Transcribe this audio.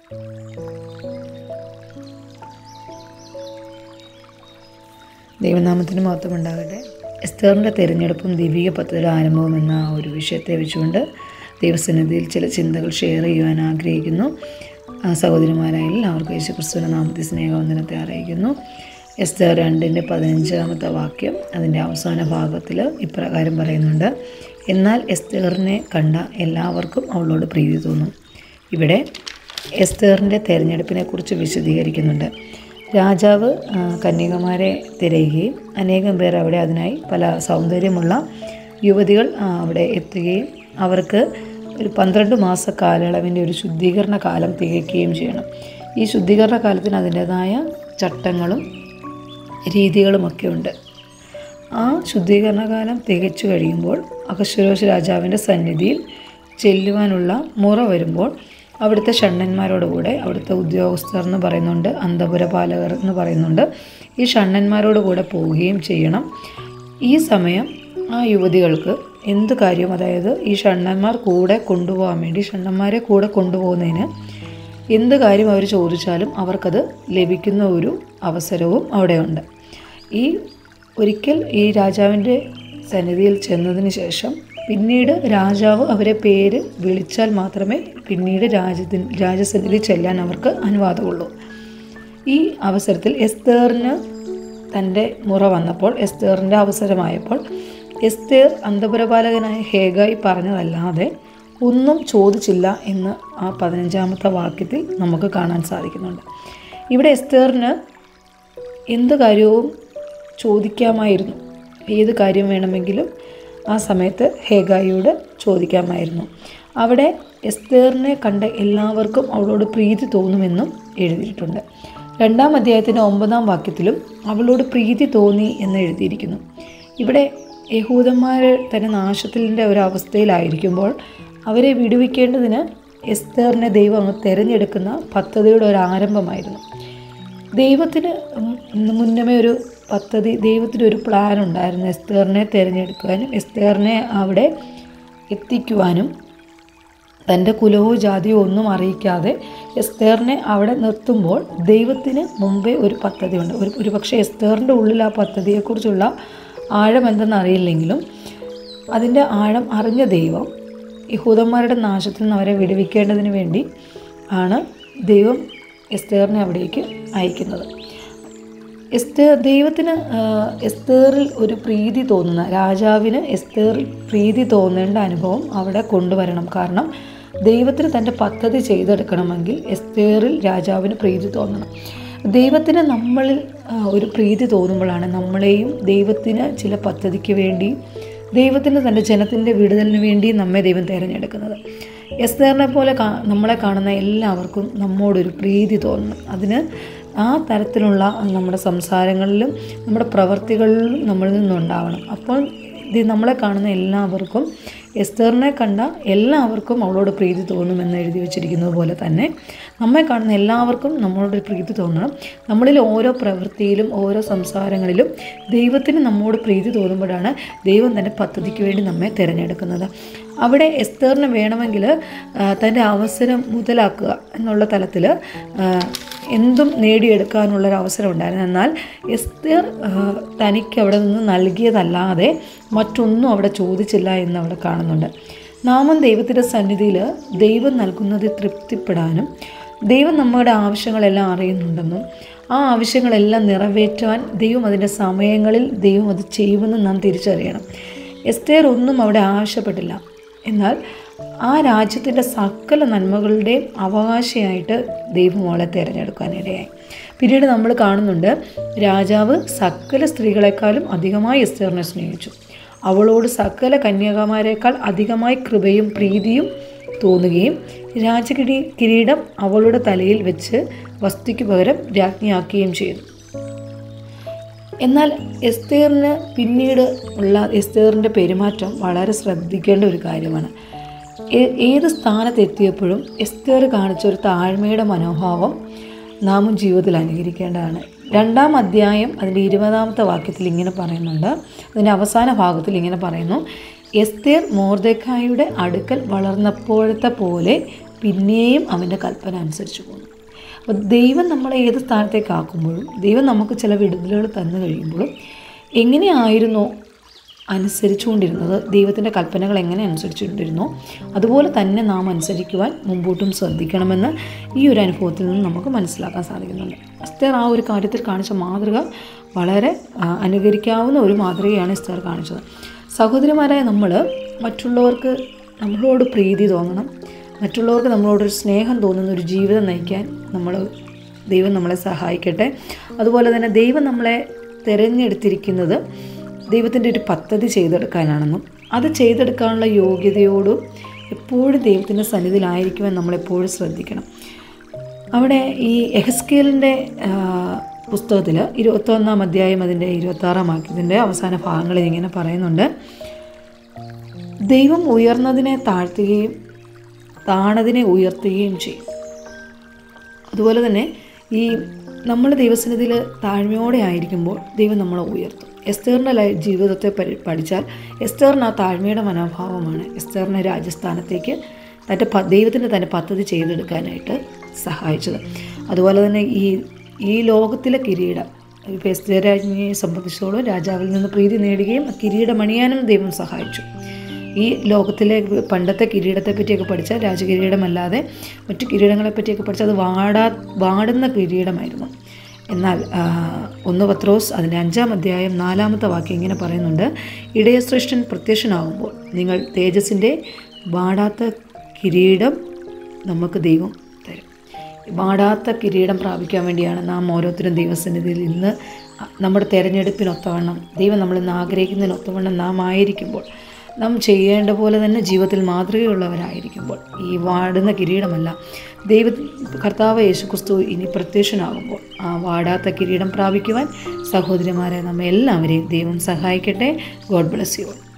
ദൈവനാമത്തിന് മഹത്വം ഉണ്ടാകട്ടെ എസ്തേറിൻ്റെ തിരഞ്ഞെടുപ്പും ദൈവിക പദ്ധതിയുടെ ആരംഭവും എന്ന ആ ഒരു വിഷയത്തെ വെച്ചുകൊണ്ട് ദൈവസന്നിധിയിൽ ചില ചിന്തകൾ ഷെയർ ചെയ്യുവാൻ ആഗ്രഹിക്കുന്നു ആ സഹോദരിമാരായ എല്ലാവർക്കും യേശു ക്രിസ്തുവിൻ്റെ നാമത്തിൽ സ്നേഹവന്ദനത്തെ അറിയിക്കുന്നു എസ്തേർ രണ്ടിൻ്റെ പതിനഞ്ചാമത്തെ വാക്യം അതിൻ്റെ അവസാന ഭാഗത്തിൽ ഇപ്രകാരം പറയുന്നുണ്ട് എന്നാൽ എസ്തേറിനെ കണ്ട എല്ലാവർക്കും അവളോട് പ്രീതി തോന്നും ഇവിടെ എസ്തേറിൻ്റെ തിരഞ്ഞെടുപ്പിനെക്കുറിച്ച് വിശദീകരിക്കുന്നുണ്ട് രാജാവ് ആ, കന്യകമാരെ തിരയുകയും അനേകം പേർ അവിടെ അതിനായി പല സൗന്ദര്യമുള്ള യുവതികൾ ആ, അവിടെ എത്തുകയും അവർക്ക് ഒരു പന്ത്രണ്ട് മാസ കാലയളവിൻ്റെ ഒരു ശുദ്ധീകരണ കാലം തികയ്ക്കുകയും ചെയ്യണം ഈ ശുദ്ധീകരണ കാലത്തിന് അതിൻ്റെതായ ചട്ടങ്ങളും രീതികളുമൊക്കെ ഉണ്ട് ആ ശുദ്ധീകരണ കാലം തികച്ചു കഴിയുമ്പോൾ അകശ്വരോഷ് രാജാവിൻ്റെ സന്നിധിയിൽ ചെല്ലുവാനുള്ള മുറ വരുമ്പോൾ അവിടുത്തെ ഷണ്ണന്മാരോടുകൂടെ അവിടുത്തെ ഉദ്യോഗസ്ഥർ എന്ന് പറയുന്നുണ്ട് അന്തപുര പാലകർ എന്ന് പറയുന്നുണ്ട് ഈ ഷണ്ണന്മാരോട് കൂടെ പോവുകയും ചെയ്യണം ഈ സമയം ആ യുവതികൾക്ക് എന്ത് കാര്യവും അതായത് ഈ ഷണ്ണന്മാർ കൂടെ കൊണ്ടുപോകാൻ വേണ്ടി ഷണ്ണന്മാരെ കൂടെ കൊണ്ടുപോകുന്നതിന് എന്ത് കാര്യം അവർ ചോദിച്ചാലും അവർക്കത് ലഭിക്കുന്ന ഒരു അവസരവും അവിടെയുണ്ട് ഈ ഒരിക്കൽ ഈ രാജാവിൻ്റെ സന്നിധിയിൽ ചെന്നതിന് ശേഷം പിന്നീട് രാജാവ് അവരെ പേര് വിളിച്ചാൽ മാത്രമേ പിന്നീട് രാജ്യത്തിന് രാജസന്നിധി ചെല്ലാൻ അവർക്ക് അനുവാദമുള്ളൂ ഈ അവസരത്തിൽ എസ്തേറിന് തൻ്റെ മുറ വന്നപ്പോൾ എസ്തേറിൻ്റെ അവസരമായപ്പോൾ എസ്തേർ അന്തപുരപാലകനായ ഹേഗായി പറഞ്ഞതല്ലാതെ ഒന്നും ചോദിച്ചില്ല എന്ന് ആ പതിനഞ്ചാമത്തെ വാക്യത്തിൽ നമുക്ക് കാണാൻ സാധിക്കുന്നുണ്ട് ഇവിടെ എസ്തേറിന് എന്ത് കാര്യവും ചോദിക്കാമായിരുന്നു ഏത് കാര്യം വേണമെങ്കിലും ആ സമയത്ത് ഹേഗായിയോട് ചോദിക്കാമായിരുന്നു അവിടെ എസ്തേറിനെ കണ്ട എല്ലാവർക്കും അവളോട് പ്രീതി തോന്നുമെന്നും എഴുതിയിട്ടുണ്ട് രണ്ടാം അധ്യായത്തിൻ്റെ ഒമ്പതാം വാക്യത്തിലും അവളോട് പ്രീതി തോന്നി എന്ന് എഴുതിയിരിക്കുന്നു ഇവിടെ യഹൂദന്മാർ തന്നെ നാശത്തിൻ്റെ ഒരവസ്ഥയിലായിരിക്കുമ്പോൾ അവരെ വിടുവിക്കേണ്ടതിന് എസ്തേറിനെ ദൈവം അങ്ങ് തിരഞ്ഞെടുക്കുന്ന പദ്ധതിയുടെ ഒരു ആരംഭമായിരുന്നു ദൈവത്തിന് മുന്നമേ ഒരു പദ്ധതി ദൈവത്തിന് ഒരു പ്ലാൻ ഉണ്ടായിരുന്നു എസ്തേറിനെ തിരഞ്ഞെടുക്കുവാനും എസ്തേറിനെ അവിടെ എത്തിക്കുവാനും തൻ്റെ കുലവും ജാതിയോ ഒന്നും അറിയിക്കാതെ എസ്തേറിനെ അവിടെ നിർത്തുമ്പോൾ ദൈവത്തിന് മുമ്പേ ഒരു പദ്ധതിയുണ്ട് ഒരു ഒരു പക്ഷേ എസ്തേറിൻ്റെ ഉള്ളിൽ ആ പദ്ധതിയെക്കുറിച്ചുള്ള ആഴം എന്തെന്ന് അറിയില്ലെങ്കിലും അതിൻ്റെ ആഴം അറിഞ്ഞ ദൈവം യഹൂദന്മാരുടെ നാശത്തിൽ നിന്ന് അവരെ വിടുവിക്കേണ്ടതിന് വേണ്ടി ആണ് ദൈവം എസ്തേറിനെ അവിടേക്ക് അയക്കുന്നത് എസ്തേർ ദൈവത്തിന് ആ, എസ്തേറിൽ ഒരു പ്രീതി തോന്നുന്ന രാജാവിന് എസ്തേറിൽ പ്രീതി തോന്നേണ്ട അനുഭവം അവിടെ കൊണ്ടുവരണം കാരണം ദൈവത്തിന് തൻ്റെ പദ്ധതി ചെയ്തെടുക്കണമെങ്കിൽ എസ്തേറിൽ രാജാവിന് പ്രീതി തോന്നണം ദൈവത്തിന് നമ്മളിൽ ആ, ഒരു പ്രീതി തോന്നുമ്പോഴാണ് നമ്മളെയും ദൈവത്തിന് ചില പദ്ധതിക്ക് വേണ്ടി ദൈവത്തിന് തൻ്റെ ജനത്തിൻ്റെ വിടുതലിന് വേണ്ടി നമ്മെ ദൈവം തിരഞ്ഞെടുക്കുന്നത് എസ്തേറിനെ പോലെ കാ നമ്മളെ കാണുന്ന എല്ലാവർക്കും നമ്മോടൊരു പ്രീതി തോന്നണം അതിന് ആ തരത്തിലുള്ള നമ്മുടെ സംസാരങ്ങളിലും നമ്മുടെ പ്രവർത്തികളിലും നമ്മളിൽ നിന്നുണ്ടാവണം അപ്പോൾ ഇത് നമ്മളെ കാണുന്ന എല്ലാവർക്കും എസ്തേറിനെ കണ്ട എല്ലാവർക്കും അവളോട് പ്രീതി തോന്നുമെന്ന് എഴുതി വെച്ചിരിക്കുന്നത് പോലെ തന്നെ നമ്മെ കാണുന്ന എല്ലാവർക്കും നമ്മളോട് ഒരു പ്രീതി തോന്നണം നമ്മളിൽ ഓരോ പ്രവൃത്തിയിലും ഓരോ സംസാരങ്ങളിലും ദൈവത്തിന് നമ്മോട് പ്രീതി തോന്നുമ്പോഴാണ് ദൈവം തൻ്റെ പദ്ധതിക്ക് വേണ്ടി നമ്മെ തിരഞ്ഞെടുക്കുന്നത് അവിടെ എസ്തേറിന് വേണമെങ്കിൽ ആ, തൻ്റെ അവസരം മുതലാക്കുക എന്നുള്ള തലത്തിൽ എന്തും നേടിയെടുക്കാനുള്ളൊരു അവസരം ഉണ്ടായിരുന്നു എന്നാൽ എസ്തേർ ആ, തനിക്ക് അവിടെ നിന്ന് നൽകിയതല്ലാതെ മറ്റൊന്നും അവിടെ ചോദിച്ചില്ല എന്ന് അവിടെ കാണുന്നുണ്ട് നാമം ദൈവത്തിൻ്റെ സന്നിധിയിൽ ദൈവം നൽകുന്നത് തൃപ്തിപ്പെടാനും ദൈവം നമ്മുടെ ആവശ്യങ്ങളെല്ലാം അറിയുന്നുണ്ടെന്നും ആ ആവശ്യങ്ങളെല്ലാം നിറവേറ്റുവാൻ ദൈവം അതിൻ്റെ സമയങ്ങളിൽ ദൈവം അത് ചെയ്യുമെന്ന് നാം തിരിച്ചറിയണം എസ്തേർ ഒന്നും അവിടെ ആവശ്യപ്പെട്ടില്ല എന്നാൽ ആ രാജ്യത്തിൻ്റെ സകല നന്മകളുടെയും അവകാശിയായിട്ട് ദൈവം അവളെ തിരഞ്ഞെടുക്കാനിടയായി പിന്നീട് നമ്മൾ കാണുന്നുണ്ട് രാജാവ് സകല സ്ത്രീകളെക്കാളും അധികമായി എസ്തേറിനെ സ്നേഹിച്ചു അവളോട് സകല കന്യകമാരെക്കാൾ അധികമായി കൃപയും പ്രീതിയും തോന്നുകയും രാജകിരീ കിരീടം അവളുടെ തലയിൽ വെച്ച് വസ്തുക്ക് പകരം രാജ്ഞിയാക്കുകയും ചെയ്തു എന്നാൽ എസ്തേറിന് പിന്നീട് ഉള്ള എസ്തേറിൻ്റെ പെരുമാറ്റം വളരെ ശ്രദ്ധിക്കേണ്ട ഒരു കാര്യമാണ് ഏ- ഏത് സ്ഥാനത്ത് എത്തിയപ്പോഴും എസ്തേർ കാണിച്ച ഒരു താഴ്മയുടെ മനോഭാവം നാമും ജീവിതത്തിൽ അനുകരിക്കേണ്ടതാണ് രണ്ടാം അധ്യായം അതിൻ്റെ ഇരുപതാമത്തെ വാക്യത്തിൽ ഇങ്ങനെ പറയുന്നുണ്ട് അതിൻ്റെ അവസാന ഭാഗത്തിൽ ഇങ്ങനെ പറയുന്നു എസ്തേർ മോർദക്കായുടെ അടുക്കൽ വളർന്നപ്പോഴത്തെ പോലെ പിന്നെയും അവൻ്റെ കൽപ്പന അനുസരിച്ച് പോകുന്നു അപ്പോൾ ദൈവം നമ്മളെ ഏത് സ്ഥാനത്തേക്ക് ആക്കുമ്പോഴും ദൈവം നമുക്ക് ചില വിടുതലുകൾ തന്നു കഴിയുമ്പോഴും എങ്ങനെയായിരുന്നോ അനുസരിച്ചുകൊണ്ടിരുന്നത് ദൈവത്തിൻ്റെ കൽപ്പനകൾ എങ്ങനെ അനുസരിച്ചുകൊണ്ടിരുന്നോ അതുപോലെ തന്നെ നാം അനുസരിക്കുവാൻ മുമ്പോട്ടും ശ്രദ്ധിക്കണമെന്ന് ഈ ഒരു അനുഭവത്തിൽ നിന്ന് നമുക്ക് മനസ്സിലാക്കാൻ സാധിക്കുന്നുണ്ട് എസ്തേർ ആ ഒരു കാര്യത്തിൽ കാണിച്ച മാതൃക വളരെ ആ, അനുകരിക്കാവുന്ന ഒരു മാതൃകയാണ് എസ്തേർ കാണിച്ചത് സഹോദരിമാരായ നമ്മൾ മറ്റുള്ളവർക്ക് നമ്മളോട് പ്രീതി തോന്നണം മറ്റുള്ളവർക്ക് നമ്മളോടൊരു സ്നേഹം തോന്നുന്ന ഒരു ജീവിതം നയിക്കാൻ നമ്മൾ ദൈവം നമ്മളെ സഹായിക്കട്ടെ അതുപോലെ തന്നെ ദൈവം നമ്മളെ തിരഞ്ഞെടുത്തിരിക്കുന്നത് ദൈവത്തിൻ്റെ ഒരു പദ്ധതി ചെയ്തെടുക്കാനാണെന്നും അത് ചെയ്തെടുക്കാനുള്ള യോഗ്യതയോടും എപ്പോഴും ദൈവത്തിൻ്റെ സന്നിധിയിലായിരിക്കുവാൻ നമ്മളെപ്പോഴും ശ്രദ്ധിക്കണം അവിടെ ഈ എഹസ്കേലിൻ്റെ പുസ്തകത്തിൽ ഇരുപത്തൊന്നാം അധ്യായം അതിൻ്റെ ഇരുപത്താറാം വാക്യത്തിൻ്റെ അവസാന ഭാഗങ്ങളിൽ ഇങ്ങനെ പറയുന്നുണ്ട് ദൈവം ഉയർന്നതിനെ താഴ്ത്തുകയും താണതിനെ ഉയർത്തുകയും ചെയ്യും അതുപോലെ തന്നെ ഈ നമ്മൾ ദൈവസന്നിധിയിൽ താഴ്മയോടെ ആയിരിക്കുമ്പോൾ ദൈവം നമ്മളെ ഉയർത്തും എസ്തേറിൻ്റെ ലൈ ജീവിതത്തെ പരി പഠിച്ചാൽ എസ്തേറിന് ആ താഴ്മയുടെ മനോഭാവമാണ് എസ്തേറിനെ രാജസ്ഥാനത്തേക്ക് തൻ്റെ പ ദൈവത്തിൻ്റെ തന്നെ പദ്ധതി ചെയ്തെടുക്കാനായിട്ട് സഹായിച്ചത് അതുപോലെ തന്നെ ഈ ഈ ലോകത്തിലെ കിരീടം ഇപ്പോൾ എസ്തേർ രാജ്ഞിയെ സംബന്ധിച്ചിടത്തോളം രാജാവിൽ നിന്ന് പ്രീതി നേടുകയും ആ കിരീടം അണിയാനും ദൈവം സഹായിച്ചു ഈ ലോകത്തിലെ പണ്ടത്തെ കിരീടത്തെ പറ്റിയൊക്കെ പഠിച്ചാൽ രാജകിരീടമല്ലാതെ മറ്റു കിരീടങ്ങളെ പറ്റിയൊക്കെ പഠിച്ചാൽ അത് വാടാ വാടുന്ന കിരീടമായിരുന്നു എന്നാൽ ആ, ഒന്ന് പത്രോസ് അതിൻ്റെ അഞ്ചാം അധ്യായം നാലാമത്തെ വാക്യം ഇങ്ങനെ പറയുന്നുണ്ട് ഇടയശ്രേഷ്ഠൻ പ്രത്യക്ഷനാകുമ്പോൾ നിങ്ങൾ തേജസ്സിൻ്റെ വാടാത്ത കിരീടം നമുക്ക് ദൈവം തരും വാടാത്ത കിരീടം പ്രാപിക്കാൻ വേണ്ടിയാണ് നാം ഓരോരുത്തരും ദൈവസന്നിധിയിൽ ഇന്ന് നമ്മുടെ തിരഞ്ഞെടുപ്പിനൊത്തവണ്ണം ദൈവം നമ്മളിന്ന് ആഗ്രഹിക്കുന്നതിനൊത്തവണ്ണം നാം ആയിരിക്കുമ്പോൾ നാം ചെയ്യേണ്ട പോലെ തന്നെ ജീവിതത്തിൽ മാതൃകയുള്ളവരായിരിക്കുമ്പോൾ ഈ വാടുന്ന കിരീടമല്ല ദൈവ കർത്താവ് യേശുക്രിസ്തു ഇനി പ്രത്യക്ഷനാകുമ്പോൾ ആ വാടാത്ത കിരീടം പ്രാപിക്കുവാൻ സഹോദരിമാരെ നമ്മെ എല്ലാവരെയും ദൈവം സഹായിക്കട്ടെ ഗോഡ് ബ്ലസ് യു